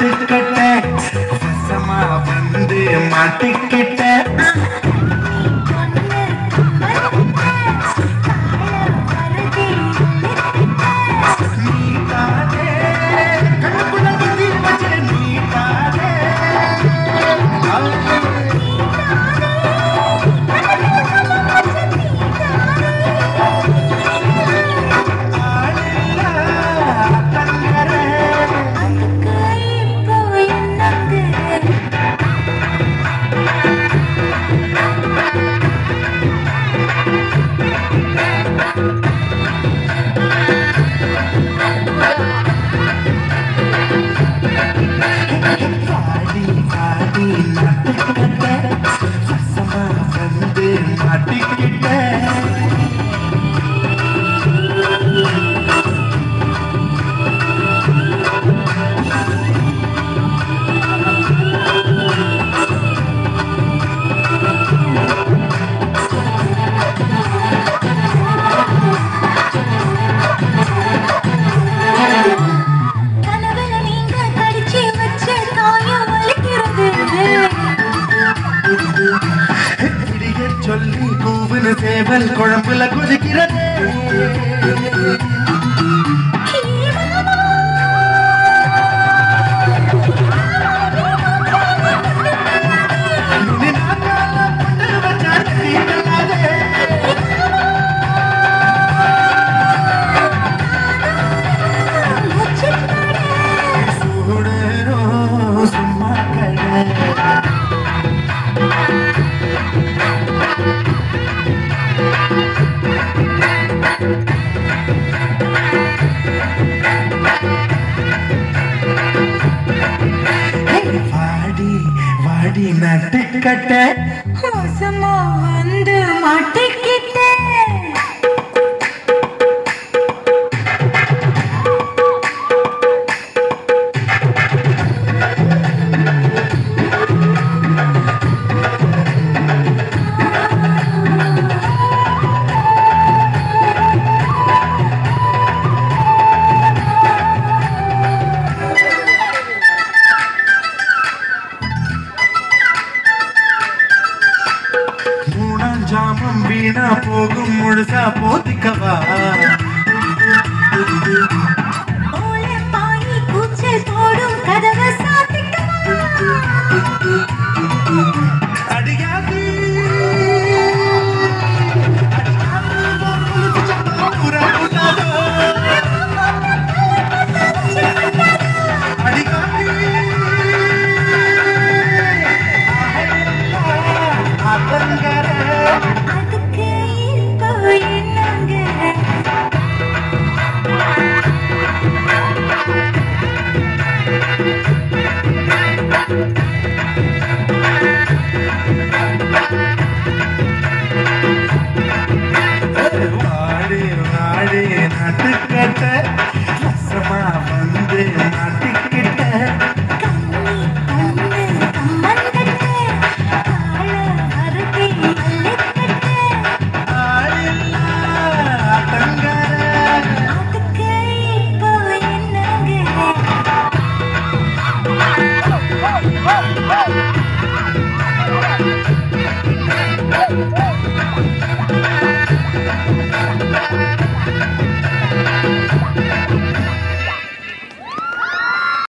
நாட்டுக்கட்ட வசமா வந்து மாட்டிக்கிட்ட நீ தானே கண்ணுக்குள்ள புத்தி வச்ச நீ தானே ஆளில்லா தங்கரே பாடி பாடி நட்டுக்கிட்ட வசமா வந்து மாட்டிக்கிட்ட கனவுல நீங்க கடிச்சு வச்ச காயம் வலிக்கிறது விடிய சொல்லி கூவுன சேவல் குழம்புல குதிக்கிறது நுனி நாக்கால புட்டு வச்சா தீட்டாதே. சூடேறும் சும்மா கடை வாடி வாடி நட்டுக்கட்ட மோசமா வந்து மாட்டிக்கிட்டேன் மூணாம் ஜாமம் வீணா போகும் முழுசா போத்திக்கவா ஓலை பாயி கூச்சல் போடும் கதவை சாத்திக்கவா அடியாதி அதுக்கு இப்போ என்னங்க வாடி வாடி நட்டுக்கட்ட ரசமா வந்து நாட்டி